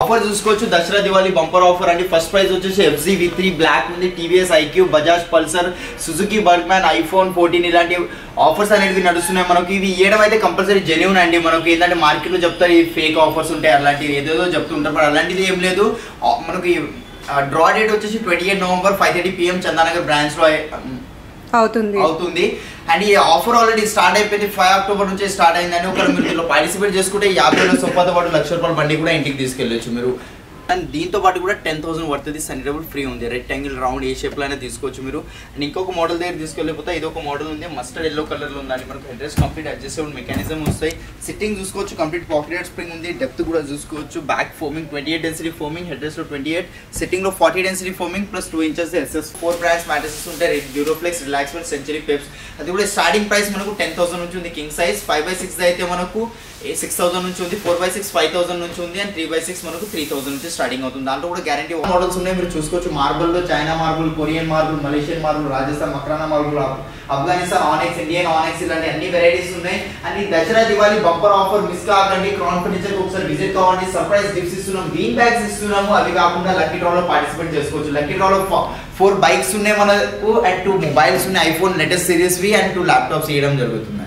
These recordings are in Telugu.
ఆఫర్ చూసుకోవచ్చు దసరా దివాళీ బంపర్ ఆఫర్ అండి ఫస్ట్ ప్రైస్ వచ్చేసి ఎఫ్జీ వి త్రీ బ్లాక్ ఉంది TVS IQ Bajaj Pulsar Suzuki Burgman iPhone fourteen ఇలాంటి ఆఫర్స్ అనేవి నడుస్తున్నాయి మనకి ఇవి ఇవ్వడం అయితే కంపల్సరీ జెన్యున్ అండి మనకి ఏంటంటే మార్కెట్లో చెప్తారు ఈ ఫేక్ ఆఫర్స్ ఉంటాయి అలాంటివి ఏదేదో చెప్తుంటారు బట్ అలాంటిది ఏం లేదు ఆ, మనకి డ్రా డేట్ వచ్చేసి twenty eight November five thirty PM Chandanagar బ్రాంచ్లో అవుతుంది అవుతుంది అండ్ ఈ ఆఫర్ ఆల్రెడీ స్టార్ట్ అయిపోయింది ఫైవ్ అక్టోబర్ నుంచి స్టార్ట్ అయిందని ఒకరు మీరు దీనిలో పార్టిసిపేట్ చేసుకుంటే యాభై వేల సొప్పతో పాటు లక్ష రూపాయల బండి కూడా ఇంటికి తీసుకెళ్ళొచ్చు మీరు అండ్ దీంతో పాటు కూడా టెన్ థౌసండ్ పడుతుంది సన్ డబుల్ ఫ్రీ ఉంది రెక్టాంగిల్ రౌండ్ ఏ షేప్లో అయినా తీసుకోవచ్చు మీరు అండ్ ఇంకొక మోడల్ దగ్గర తీసుకెళ్ళిపోతే ఇది ఒక మోడల్ ఉంది మస్టర్డ్ ఎల్లో కలర్లో ఉందండి మనకు అడ్రస్ కంప్లీట్ అడ్జస్టబుల్ మెకానిజం వస్తాయి సిట్టింగ్ చూసుకోవచ్చు కంప్లీట్ పాకెట్ స్ప్రింగ్ ఉంది డెప్త్ కూడా చూసుకోవచ్చు back foaming twenty eight density foaming హెడ్రెస్లో ట్వంటీ ఎయిట్ సిట్టింగ్లో forty density foaming plus two inches SS four brands mattresses ఉంటాయి డ్యూరోఫ్లెక్స్ రిలాక్స్మెంట్ సెంచరీ పెప్స్ అది కూడా స్టార్టింగ్ ప్రైస్ మనకు టెన్ థౌసండ్ నుంచి ఉంది king size five by six అయితే మనకు సిక్స్ థౌసండ్ నుంచి ఉంది four by six five thousand నుంచి ఉంది అండ్ త్రీ బై సిక్స్ మనకు త్రీ థౌసండ్ నుంచి స్టార్టింగ్ అవుతుంది దాంట్లో కూడా గ్యారంటీ మోడల్స్ ఉన్నాయి మీరు చూసుకోవచ్చు మార్బుల్ లో China marble Korean marble Malaysian marble Rajasthan Makrana marble Afghanistan onyx Indian onyx ఇలాంటి అన్ని వెరైటీస్ ఉన్నాయి అండ్ ఈ Dasara Diwali bumper offer miss కాకండి క్రౌన్ ఫర్నిచర్ ఒకసారి విజిట్ కావండి సర్ప్రైజ్ గిఫ్ట్స్ ఇస్తున్నాం బీన్ బ్యాగ్స్ ఇస్తున్నాము అవి కాకుండా లక్కీ డ్రా లో పార్టిసిపేట్ చేసుకోవచ్చు లక్కీ డ్రా లో ఫోర్ బైక్స్ ఉన్నాయి మనకు అండ్ టూ మొబైల్స్ ఉన్నాయి ఐఫోన్ లేటెస్ట్ సిరీస్ వి అండ్ టూ ల్యాప్టాప్స్ ఇవ్వడం జరుగుతుందండి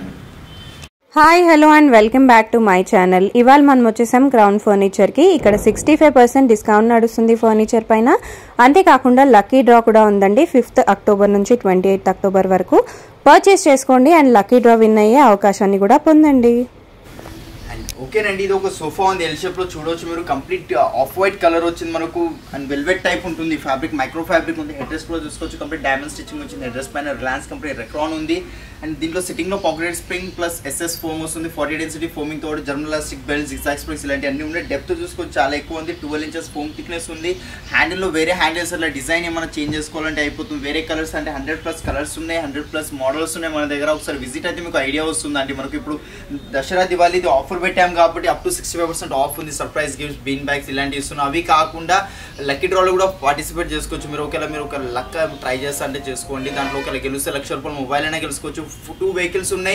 hi hello and welcome back to my channel ఇవాళ మనం వచ్చేసాం గ్రౌండ్ ఫర్నిచర్కి ఇక్కడ సిక్స్టీ ఫైవ్ పర్సెంట్ డిస్కౌంట్ నడుస్తుంది ఫర్నిచర్ పైన అంతేకాకుండా లక్కీ డ్రా కూడా ఉందండి ఫిఫ్త్ అక్టోబర్ నుంచి ట్వంటీ ఎయిత్ అక్టోబర్ వరకు పర్చేస్ చేసుకోండి అండ్ లక్కీ డ్రా విన్ అయ్యే అవకాశాన్ని కూడా పొందండి అండ్ ఓకేనండి ఇది ఒక సోఫా ఉంది ఎల్ షేప్ లో చూడొచ్చు మీరు కంప్లీట్ ఆఫ్ వైట్ కలర్ వచ్చింది మనకు అండ్ వెల్వెట్ టైప్ ఉంటుంది ఫ్యాబ్రిక్ మైక్రో ఫ్యాబ్రిక్ ఉంది హెడ్రెస్ కూడా చూసుకోవచ్చు కంప్లీట్ డైమండ్ స్టిచ్చింగ్ వచ్చింది హెడ్రెస్ పైన రిలయన్స్ కంపెనీ రెక్రాన్ ఉంది అండ్ దీంట్లో సిట్టింగ్ లో pocket spring plus SS foam వస్తుంది ఫార్టీ డెన్సిటీ ఫోమింగ్ తోడు జర్నలాస్టిక్ బెల్ట్ జిగ్జాక్ స్ప్రింగ్స్ ఇలాంటి అన్ని ఉన్నాయి డెప్త్ చూసుకోవచ్చు చాలా ఎక్కువ ఉంది ట్వెల్వ్ ఇంచెస్ ఫోమ్ థిక్నెస్ ఉంది హ్యాండిల్ లో వేరే హ్యాండిల్స్ అలా డిజైన్ ఏమైనా చేంజ్ చేసుకోవాలంటే అయిపోతుంది వేరే కలర్స్ అంటే హండ్రెడ్ ప్లస్ కలర్స్ ఉన్నాయి హండ్రెడ్ ప్లస్ మోడల్స్ ఉన్నాయి మన దగ్గర ఒకసారి విజిట్ అయితే మీకు ఐడియా వస్తుందండి మనకి ఇప్పుడు దసరా దివాళీ ఇది ఆఫర్ పెట్టాం కాబట్టి up to sixty five percent off ఉంది సర్ప్రైజ్ గిఫ్ట్స్ బీన్ బ్యాగ్స్ ఇలాంటివి ఇస్తున్నాం అవి కాకుండా లక్కీ డ్రాలో కూడా పార్టిసిపేట్ చేసుకోవచ్చు మీరు ఒకవేళ మీరు ఒక లక్ ట్రై చేస్తా అంటే చేసుకోండి దాంట్లో ఒకవేళ గెలిస్తే లక్ష రూపాయలు మొబైల్ అయినా గెలుచుకోవచ్చు టూ వెహికల్స్ ఉన్నాయి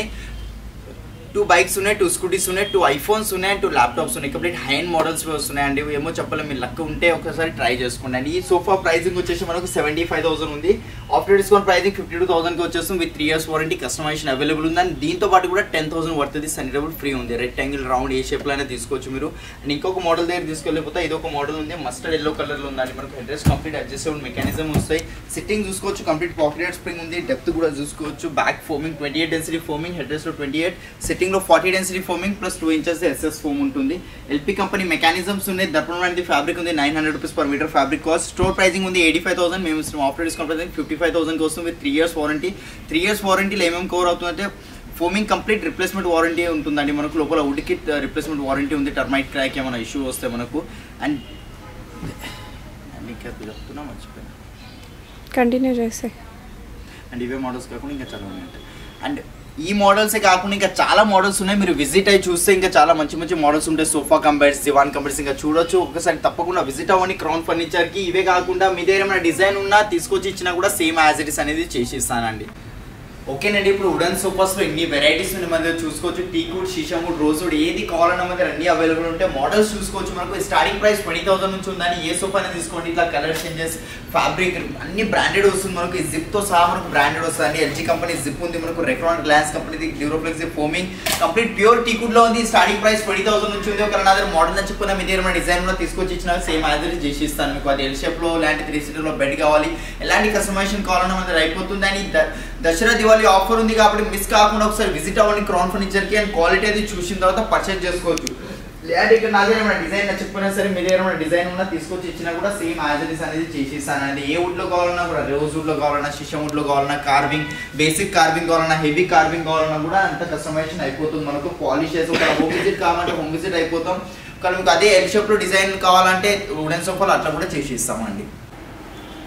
టూ బైక్స్ ఉన్నాయి టూ స్కూటీస్ ఉన్నాయి టూ ఐఫోన్స్ ఉన్నాయి టూ ల్యాప్టాప్స్ ఉన్నాయి కంప్లీట్ హైండ్ మోడల్స్ వస్తున్నాయి అండి ఏమో చెప్పలేము మీ లక్ ఉంటే ఒకసారి ట్రై చేసుకోండి అండి ఈ సోఫా ప్రైసింగ్ వచ్చేసి మనకు సెవెంటీ ఫైవ్ థౌసండ్ ఉంది after discount pricing fifty two థౌసండ్కి వచ్చేస్తుంది with three years warranty customization available ఉంది అండ్ దీంతో పాటు కూడా టెన్ థౌసండ్ పడుతుంది సన్నిటబుల్ ఫ్రీ ఉంది రెక్టాంగిల్ రౌండ్ ఏ షేప్లో అయినా తీసుకోవచ్చు మీరు అండ్ ఇంకొక మోడల్ దగ్గర తీసుకెళ్ళిపోతే ఇది ఒక మోడల్ ఉంది మస్టర్డ్ ఎల్లో కలర్లో ఉందండి మనకు అడ్రస్ కంప్లీట్ అడ్జస్టబుల్ మెకానిజం వస్తాయి సిట్టింగ్ చూసుకోవచ్చు కంప్లీట్ పాకెట్ స్ప్రింగ్ ఉంది డెప్త్ కూడా చూసుకోవచ్చు back foaming twenty eight density foaming హెడ్రెస్లో ట్వంటీ ఎయిట్ సిట్టింగ్లో forty density foaming plus two inches SS foam ఉంటుంది ఎల్పీ కంపెనీ మెకానిజమ్స్ ఉన్నాయి దర్పణం లాంటి ఫ్యాబ్రిక్ ఉంది nine hundred rupees per metre fabric cost store pricing ఉంది ఎయిటీ ఫైవ్ థౌసండ్ మేము ఇస్తున్నాం after discount pricing fifty five థౌసండ్కి వస్తుంది with three years warranty three years వారంటీలో ఏమేమి కవర్ అవుతుందంటే ఫోమింగ్ కంప్లీట్ రిప్లేస్మెంట్ వారంటీ ఉంటుందండి మనకు లోపల వుడ్ కిట్ రిప్లేస్మెంట్ వారంటీ ఉంది టర్మైట్ క్రాక్ ఏమైనా ఇష్యూ వస్తే మనకు అండ్ ఇంకా చెప్తున్నా మర్చిపోయాను కంటిన్యూ చేస్తే అండ్ ఇవే మోడల్స్ కాకుండా ఇంకా చాలా ఉన్నాయి అండ్ ఈ మోడల్సే కాకుండా ఇంకా చాలా మోడల్స్ ఉన్నాయి మీరు విజిట్ అయ్యి చూస్తే ఇంకా చాలా మంచి మంచి మోడల్స్ ఉంటాయి సోఫా కంబైడ్స్ దివాన్ కంబైడ్స్ ఇంకా చూడొచ్చు ఒకసారి తప్పకుండా విజిట్ అవ్వండి క్రౌన్ ఫర్నిచర్కి ఇవే కాకుండా మీ దగ్గర ఏమైనా డిజైన్ ఉన్నా తీసుకొచ్చి ఇచ్చినా కూడా సేమ్ యాజ్ ఇట్ ఇస్ అనేది చేసి ఇస్తానండి ఓకేనండి ఇప్పుడు వుడెన్ సోఫాస్లో ఎన్ని వెరైటీస్ ఉన్నాయి మన దగ్గర చూసుకోవచ్చు టీకుడ్ షీషముడ్ రోజ్వుడ్ ఏది కావాలన్నా మన దగ్గర అన్ని అవైలబుల్ ఉంటాయి మోడల్స్ చూసుకోవచ్చు మనకు స్టార్టింగ్ ప్రైస్ ట్వంటీ థౌసండ్ నుంచి ఉందని ఏ సోఫా అనేది తీసుకోండి ఇట్లా కలర్ చేంజెస్ ఫ్యాబ్రిక్ అన్ని బ్రాండెడ్ వస్తుంది మనకు ఈ జిప్తో సహా మనకు బ్రాండెడ్ వస్తుంది ఎల్జీ కంపెనీ జిప్ ఉంది మనకు Recron glass company Duroflex foaming complete pure teakwood లో ఉంది స్టార్టింగ్ ప్రైస్ ట్వంటీ థౌసండ్ నుంచి ఉంది ఒక నా దగ్గర మోడల్ నచ్చిపోయినా మీ దగ్గర డిజైన్ లో తీసుకొచ్చి ఇచ్చిన సేమ్ యాజ్ ఇట్ చేసి ఇస్తాను మీకు అది ఎల్ షేప్ లో ఇలాంటి త్రీ సీటర్ లో బెడ్ కావాలి ఎలాంటి కస్టమైజేషన్ కావాలన్నా మన దగ్గర అయిపోతుంది అని ద- దసరా దివాళీ ఆఫర్ ఉంది కాబట్టి మిస్ కాకుండా ఒకసారి విజిట్ అవ్వండి క్రౌన్ ఫర్నిచర్ కి అండ్ క్వాలిటీ అది చూసిన తర్వాత పర్చేజ్ చేసుకోవచ్చు లేదంటే ఇక్కడ నా దగ్గర ఏమైనా డిజైన్ నచ్చకపోయినా సరే మీ దగ్గర ఏమైనా డిజైన్ ఉన్నా తీసుకొచ్చి ఇచ్చినా కూడా సేమ్ యాజ్ ఇట్ ఇస్ అనేది చేసి ఇస్తాను అనేది ఏ వుడ్ లో కావాలన్నా కూడా రోజ్ వుడ్ లో కావాలన్నా శిషం వుడ్ లో కావాలన్నా కార్వింగ్ బేసిక్ కార్వింగ్ కావాలన్నా హెవీ కార్వింగ్ కావాలన్నా కూడా అంత కస్టమైజేషన్ అయిపోతుంది మనకు పాలిష్ చేసి ఒక హోమ్ విజిట్ కావాలంటే హోమ్ విజిట్ అయిపోతాం కానీ మీకు అదే ఎల్ షేప్ లో డిజైన్ కావాలంటే వుడెన్ సోఫాలు అట్లా కూడా చేసి ఇస్తామండి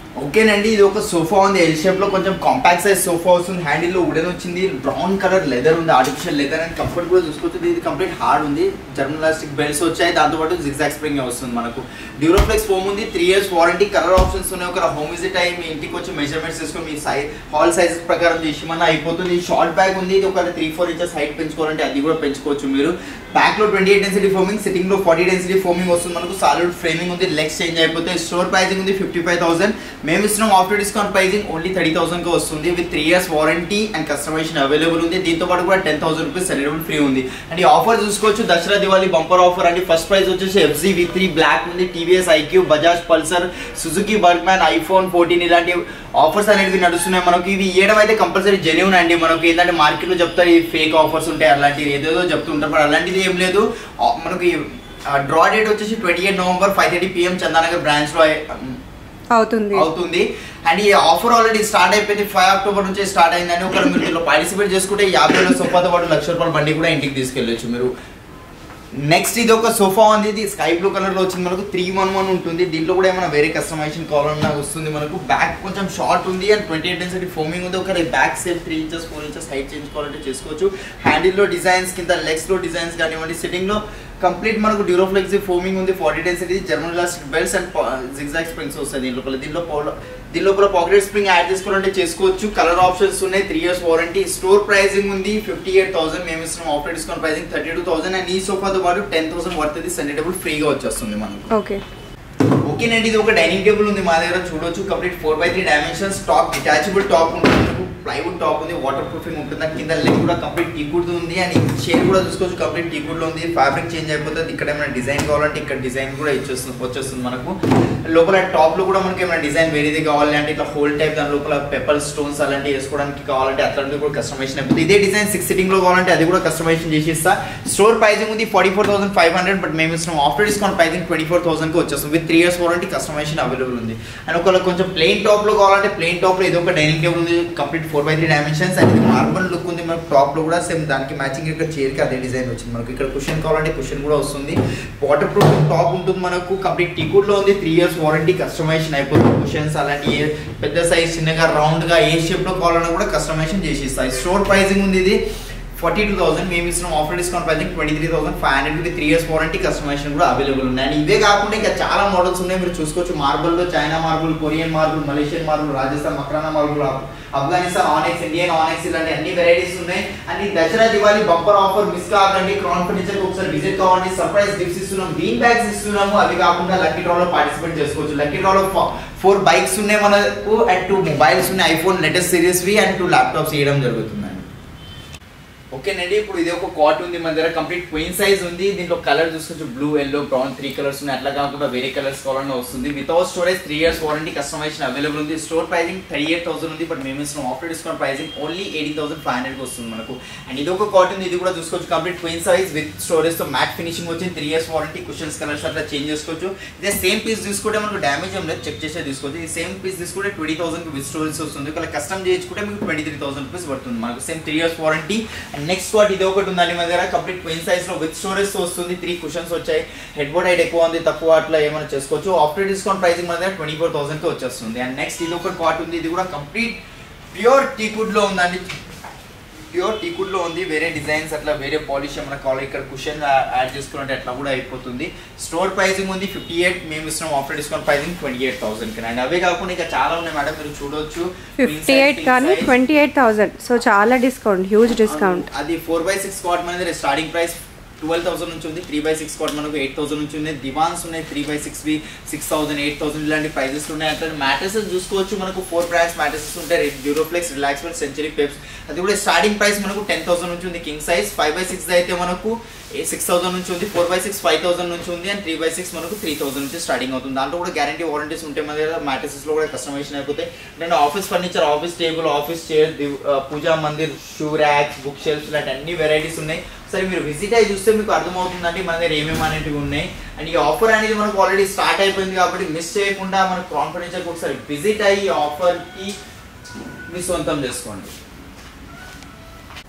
ఓకేనండి ఇది ఒక సోఫా ఉంది ఎల్ షేప్ లో కొంచెం కాంపాక్ట్ సైజ్ సోఫా వస్తుంది హ్యాండిల్ లో వుడెన్ వచ్చింది బ్రౌన్ కలర్ లెదర్ ఉంది ఆర్టిఫిషియల్ లెదర్ అండ్ కంఫర్ట్ కూడా చూసుకోవచ్చు ఇది కంప్లీట్ హార్డ్ ఉంది జర్మలాస్టిక్ బెల్ట్స్ వచ్చాయి దాంతోపాటు జిగ్జాక్ స్ప్రింగ్ వస్తుంది మనకు డ్యూరోఫ్లెక్స్ ఫోమ్ ఉంది three years warranty colour options ఉన్నాయి ఒక హోమ్ విజిట్ అయ్యి మీ ఇంటికి వచ్చి మెజర్మెంట్స్ తీసుకొని మీ సైజ్ హాల్ సైజెస్ ప్రకారం చేసి మన అయిపోతుంది షార్ట్ బ్యాగ్ ఉంది ఇది ఒక త్రీ ఫోర్ ఇంచెస్ హైట్ పెంచుకోవాలంటే అది కూడా పెంచుకోవచ్చు మీరు బ్యాక్ లో twenty eight density foaming sitting లో ఫార్టీ డెన్సిటీ ఫోమింగ్ వస్తుంది మనకు సాలిడ్ ఫ్రేమింగ్ ఉంది లెగ్స్ చేంజ్ అయిపోతే స్టోర్ ప్రైజింగ్ ఉంది ఫిఫ్టీ ఫైవ్ థౌసండ్ మేము ఇస్తున్నాం after discount pricing only thirty thousand కి వస్తుంది with three years warranty and customisation available ఉంది దీంతో పాటు కూడా టెన్ థౌసండ్ రూపీస్ సెలెబుల్ ఫ్రీ ఉంది అండ్ ఈ ఆఫర్ చూసుకోవచ్చు దసరా దివాళీ బంపర్ ఆఫర్ అండి ఫస్ట్ ప్రైస్ వచ్చేసి ఎఫ్జీ వి త్రీ బ్లాక్ ఉంది TVS IQ Bajaj Pulsar Suzuki Burgman iPhone fourteen ఇలాంటి ఆఫర్స్ అనేవి నడుస్తున్నాయి మనకి ఇవి ఇవ్వడం అయితే కంపల్సరీ జెన్యున్ అండి మనకి ఏంటంటే మార్కెట్లో చెప్తారు ఈ ఫేక్ ఆఫర్స్ ఉంటాయి అలాంటివి ఏదేదో చెప్తుంటారు బట్ అలాంటిది ఏం లేదు ఆ, మనకి డ్రా డేట్ వచ్చేసి twenty eight November five thirty PM Chandanagar branch లో అవుతుంది అవుతుంది అండ్ ఈ ఆఫర్ ఆల్రెడీ స్టార్ట్ అయిపోయింది ఫైవ్ అక్టోబర్ నుంచి స్టార్ట్ అయిందని ఒకరు మీరు దీంట్లో పార్టిసిపేట్ చేసుకుంటే యాభై వేల సోఫాతో పాటు లక్ష రూపాయల బండి కూడా ఇంటికి తీసుకెళ్ళొచ్చు మీరు నెక్స్ట్ ఇది ఒక సోఫా ఉంది ఇది స్కై బ్లూ కలర్ లో వచ్చింది మనకు త్రీ వన్ వన్ ఉంటుంది దీంట్లో కూడా ఏమైనా వేరే కస్టమైజేషన్ కావాలన్నా వస్తుంది మనకు బ్యాక్ కొంచెం షార్ట్ ఉంది and twenty eight density foaming ఉంది ఒక back same three inches four inches height చేయించుకోవాలంటే చేసుకోవచ్చు హ్యాండిల్ లో డిజైన్స్ కింద లెగ్స్ లో డిజైన్స్ కానివ్వండి సిట్టింగ్ లో కంప్లీట్ మనకు డ్యూరోఫ్లెక్స్ ఫోమింగ్ ఉంది forty density German elastic belts and zigzag springs వస్తాయి దీని లోపల దీనిలో పౌల- దీని లోపల పాకెట్ స్ప్రింగ్ యాడ్ చేసుకోవాలంటే చేసుకోవచ్చు కలర్ ఆప్షన్స్ ఉన్నాయి three years warranty store pricing ఉంది ఫిఫ్టీ ఎయిట్ థౌసండ్ మేము ఇస్తున్నాం offer discount pricing thirty two thousand and ఈ సోఫాతో పాటు టెన్ థౌసండ్ పడుతుంది సెండేటబుల్ ఫ్రీగా వచ్చేస్తుంది మనకు ఓకే ఓకేనండి ఇది ఒక డైనింగ్ టేబుల్ ఉంది మా దగ్గర చూడొచ్చు complete four by three dimensions top detachable top ఉంటుంది ప్లైవుడ్ టాప్ ఉంది వాటర్ ప్రూఫింగ్ ఉంటుంది దాని కింద లెగ్ కూడా కంప్లీట్ టీకుడ్ ఉంది అండ్ షేర్ కూడా చూసుకోవచ్చు కంప్లీట్ టీకుడ్ లో ఉంది ఫ్యాబ్రిక్ చేంజ్ అయిపోతుంది ఇక్కడ ఏమైనా డిజైన్ కావాలంటే ఇక్కడ డిజైన్ కూడా ఇచ్చేస్తుంది వచ్చేస్తుంది మనకు లోపల టాప్ లో కూడా మనకి ఏమైనా డిజైన్ వేరేది కావాలి అంటే ఇట్లా హోల్ టైప్ దాని లోపల పెప్పల్ స్టోన్స్ అలాంటివి వేసుకోవడానికి కావాలంటే అట్లాంటివి కూడా కస్టమైజేషన్ అయిపోతుంది ఇదే డిజైన్ సిక్స్ సిట్టింగ్ లో కావాలంటే అది కూడా కస్టమైజేషన్ చేసి ఇస్తా స్టోర్ ప్రైజింగ్ ఉంది forty four thousand five hundred but మేము ఇస్తున్నాం after discount pricing twenty four thousand కి వచ్చేస్తుంది with three years warranty customization available ఉంది అండ్ ఒకవేళ కొంచెం ప్లెయిన్ టాప్ లో కావాలంటే ప్లెయిన్ టాప్ లో ఇది ఒక డైనింగ్ టేబుల్ ఉంది complete four by three dimensions and ఇది మార్బల్ లుక్ ఉంది మనకు టాప్ లో కూడా సేమ్ దానికి మ్యాచింగ్ ఇక్కడ చైర్ కి అదే డిజైన్ వచ్చింది మనకు ఇక్కడ కుషన్ కావాలంటే కుషన్ కూడా వస్తుంది వాటర్ ప్రూఫ్ టాప్ ఉంటుంది మనకు కంప్లీట్ టీకుడ్ లో ఉంది త్రీ ఇయర్స్ వారంటీ కస్టమైజేషన్ అయిపోతుంది కుషన్స్ అలాంటి ఏ పెద్ద సైజ్ చిన్నగా రౌండ్ గా ఏ షేప్ లో కావాలన్నా కూడా కస్టమైజేషన్ చేసి ఇస్తాయి స్టోర్ ప్రైసింగ్ ఉంది ఇది ఫార్టీ టూ థౌసండ్ మేము ఇస్తున్నాం offer discount pricing twenty three thousand five hundred three years warranty customization కూడా అవైలబుల్ ఉన్నాయి అండ్ ఇవే కాకుండా ఇంకా చాలా మోడల్స్ ఉన్నాయి మీరు చూసుకోవచ్చు మార్బుల్లో China marble Korean marble Malaysian marble Rajasthan Makrana marble Afghanistan onyx Indian onyx ఇలాంటి అన్ని వెరైటీస్ ఉన్నాయి అండ్ ఈ Dasara Diwali bumper offer miss కాకండి క్రౌన్ ఫర్నిచర్ ఒకసారి విజిట్ కావండి సర్ప్రైజ్ గిఫ్ట్స్ ఇస్తున్నాం గ్రీన్ బ్యాగ్స్ ఇస్తున్నాము అవి కాకుండా లక్కీ డ్రాలో పార్టిసిపేట్ చేసుకోవచ్చు లక్కీ డ్రాలో ఫోర్ బైక్స్ ఉన్నాయి మనకు అండ్ టూ మొబైల్స్ ఉన్నాయి ఐఫోన్ లేటెస్ట్ సిరీస్ వి అండ్ టూ ల్యాప్టాప్స్ ఇవ్వడం జరుగుతుందండి ఓకేనండి ఇప్పుడు ఇది ఒక కాట్ ఉంది మన దగ్గర కంప్లీట్ క్వీన్ సైజ్ ఉంది దీంట్లో కలర్ చూసుకోవచ్చు blue yellow brown three colours ఉన్నాయి అట్లా కాకుండా వేరే కలర్స్ కావాలన్నా వస్తుంది without storage three years warranty customization available ఉంది store pricing thirty eight thousand ఉంది బట్ మేము ఇస్తున్నాం after discount pricing only eighty thousand five hundred వస్తుంది మనకు అండ్ ఇది ఒక కాట్ ఉంది ఇది కూడా చూసుకోవచ్చు complete queen size with storage తో మ్యాట్ ఫినిషింగ్ వచ్చింది three years warranty cushions colours అట్లా చేంజ్ చేసుకోవచ్చు ఇదే సేమ్ పీస్ తీసుకుంటే మనకు డ్యామేజ్ ఏం లేదు చెక్ చేసే తీసుకోవచ్చు ఈ సేమ్ పీస్ తీసుకుంటే ట్వంటీ థౌసండ్ విత్ స్టోరేజ్ వస్తుంది ఒకవేళ కస్టమ్ చేయించుకుంటే మీకు ట్వంటీ త్రీ థౌసండ్ రూపీస్ పడుతుంది మనకు same three years warranty and next what ఇది ఒకటి ఉందండి మన దగ్గర కంప్లీట్ క్వీన్ సైజ్ లో విత్ స్టోరేజ్ వస్తుంది త్రీ కుషన్స్ వచ్చాయి హెడ్ బోర్డ్ హైట్ ఎక్కువ ఉంది తక్కువ అట్లా ఏమైనా చేసుకోవచ్చు ఆఫ్టర్ డిస్కౌంట్ ప్రైసింగ్ మన దగ్గర ట్వంటీ ఫోర్ థౌసండ్ కి వచ్చేస్తుంది అండ్ నెక్స్ట్ ఇది ఒకటి కాట్ ఉంది ఇది కూడా కంప్లీట్ ప్యూర్ టీకుడ్ లో ఉందండి ప్యూర్ టీకుడ్ లో ఉంది వేరే డిజైన్స్ అట్లా వేరే పాలిష్ ఏమైనా కావాలి ఇక్కడ కుషన్ యాడ్ చేసుకున్నట్టు అట్లా కూడా అయిపోతుంది స్టోర్ ప్రైసింగ్ ఉంది ఫిఫ్టీ ఎయిట్ మేము ఇస్తున్నాం after discount pricing twenty eight thousand కి అండ్ అవే కాకుండా ఇంకా చాలా ఉన్నాయి మేడం మీరు చూడొచ్చు ఫిఫ్టీ ఎయిట్ కానీ ట్వంటీ ఎయిట్ థౌసండ్ సో చాలా డిస్కౌంట్ హ్యూజ్ డిస్కౌంట్ అది ఫోర్ బై సిక్స్ కాట్ మన స్టార్టింగ్ ప్రైస్ ట్వెల్వ్ థౌసండ్ నుంచి ఉంది త్రీ బై సిక్స్ కాట్ మనకు ఎయిట్ థౌసండ్ నుంచి ఉంది దివాన్స్ ఉన్నాయి త్రీ బై సిక్స్ వి సిక్స్ థౌసండ్ ఎయిట్ థౌసండ్ ఇలాంటి ప్రైజెస్ ఉన్నాయి అట్లా మ్యాట్రసెస్ చూసుకోవచ్చు మనకు ఫోర్ బ్రాండ్స్ మ్యాట్రసెస్ ఉంటాయి డ్యూరోఫ్లెక్స్ రిలాక్స్మెంట్ సెంచరీ పెప్స్ అది కూడా స్టార్టింగ్ ప్రైస్ మనకు టెన్ థౌసండ్ నుంచి ఉంది king size five by six అయితే మనకు సిక్స్ థౌసండ్ నుంచి ఉంది four by six five thousand నుంచి ఉంది అండ్ త్రీ బై సిక్స్ మనకు త్రీ థౌసండ్ నుంచి స్టార్టింగ్ అవుతుంది దాంట్లో కూడా గ్యారంటీ వారంటీస్ ఉంటాయి మన దగ్గర మ్యాట్రసెస్ లో కూడా కస్టమైజేషన్ అయిపోతాయి and office furniture office table office chair puja mandir shoe racks book shelves ఇలాంటి అన్ని వెరైటీస్ ఉన్నాయి సరే మీరు విజిట్ అయ్యి చూస్తే మీకు అర్థమవుతుందండి మన దగ్గర ఏమేమి అనేటివి ఉన్నాయి అండ్ ఈ ఆఫర్ అనేది మనకు ఆల్రెడీ స్టార్ట్ అయిపోయింది కాబట్టి మిస్ చేయకుండా మన క్రాన్ ఫర్నిచర్కి ఒకసారి విజిట్ అయ్యి ఆఫర్కి మీ సొంతం చేసుకోండి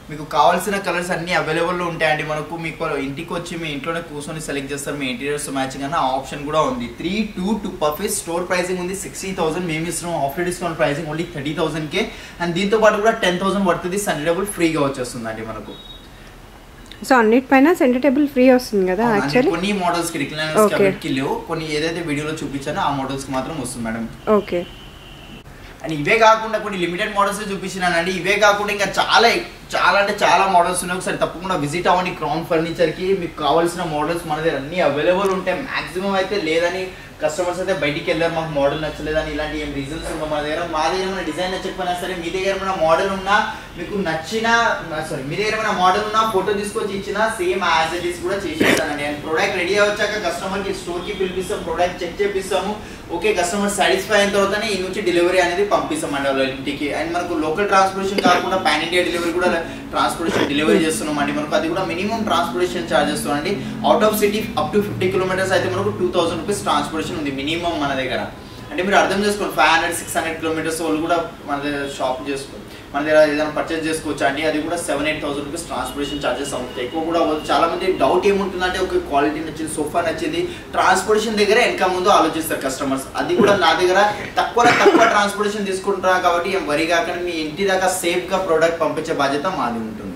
మీకు కావాల్సిన కలర్స్ అన్ని అవైలబుల్లో ఉంటాయండి మనకు మీకు ఇంటికి వచ్చి మీ ఇంట్లోనే కూర్చొని సెలెక్ట్ చేస్తారు మీ ఇంటీరియర్స్ మ్యాచింగ్ అన్న ఆప్షన్ కూడా ఉంది three two two perfect store pricing ఉంది సిక్స్టీ థౌసండ్ మేము ఇస్తున్నాం after discount pricing only thirty థౌసండ్కే అండ్ దీంతో పాటు కూడా టెన్ థౌసండ్ పడుతుంది సండే డబుల్ ఫ్రీగా వచ్చేస్తుందండి మనకు సో అన్నిటిపైన సెంటర్ టేబుల్ ఫ్రీ వస్తుంది కదా అవునండి. యాక్చువల్లీ కొన్ని మోడల్స్ కి రిక్లైనర్స్ Okay. కి లేవు కొన్ని ఏదైతే వీడియోలో చూపించానో ఆ మోడల్స్ కి మాత్రం వస్తుంది మేడం ఓకే అండ్ ఇవే కాకుండా కొన్ని లిమిటెడ్ మోడల్స్ చూపించినానండి ఇవే కాకుండా ఇంకా చాలా చాలా అంటే చాలా మోడల్స్ ఉన్నాయి ఒకసారి తప్పకుండా విజిట్ అవ్వండి క్రౌన్ ఫర్నిచర్ కి మీకు కావాల్సిన మోడల్స్ మన దగ్గర అన్ని అవైలబుల్ ఉంటాయి మాక్సిమం అయితే లేదని కస్టమర్స్ అయితే బయటికి వెళ్ళారు మాకు మోడల్ నచ్చలేదని ఇలాంటి ఏం రీజన్స్ ఉండవు మన దగ్గర మా దగ్గర ఏమైనా డిజైన్ నచ్చకపోయినా సరే మీ దగ్గర ఏమైనా మోడల్ ఉన్నా మీకు నచ్చిన సారీ మీ దగ్గర ఏమైనా మోడల్ ఉన్నా ఫోటో తీసుకొచ్చి ఇచ్చినా సేమ్ యాజ్ ఇట్ ఈస్ కూడా చేసేస్తానండి అండ్ ప్రోడక్ట్ రెడీ వచ్చాక కస్టమర్ కి స్టోర్ కి పిలిపిస్తాం ప్రోడక్ట్ చెక్ చేపిస్తాము ఓకే కస్టమర్ సాటిస్ఫై అయిన తర్వాతనే ఈ నుంచి డెలివరీ అనేది పంపిస్తాం అండి వాళ్ళ ఇంటికి అండ్ మనకు లోకల్ ట్రాన్స్పోర్టేషన్ కాకుండా పాన్ ఇండియా డెలివరీ కూడా ట్రాన్స్పోర్టేషన్ డెలివరీ చేస్తున్నాం అండి మనకు అది కూడా మినిమం ట్రాన్స్పోర్టేషన్ చార్జెస్ అండి out of city up to fifty kilometres అయితే మనకు టూ థౌసండ్ రూపీస్ ట్రాన్స్పోర్టేషన్ ఉంది మినిమం మన దగ్గర అంటే మీరు అర్థం చేసుకోండి five hundred six hundred kilometres వాళ్ళు కూడా మన దగ్గర షాప్ చేసుకో మన దగ్గర ఏదైనా పర్చేస్ చేసుకోవచ్చు అండి అది కూడా seven eight thousand rupees transportation charges అవుతాయి ఎక్కువ కూడా అవ్వదు చాలా మంది డౌట్ ఏముంటుందంటే ఒక క్వాలిటీ నచ్చింది సోఫా నచ్చింది ట్రాన్స్పోర్టేషన్ దగ్గర వెనక ముందు ఆలోచిస్తారు కస్టమర్స్ అది కూడా నా దగ్గర తక్కువ తక్కువ ట్రాన్స్పోర్టేషన్ తీసుకుంటున్నా కాబట్టి ఏం వరి కాకుండా మీ ఇంటి దాకా సేఫ్గా ప్రోడక్ట్ పంపించే బాధ్యత మాది ఉంటుంది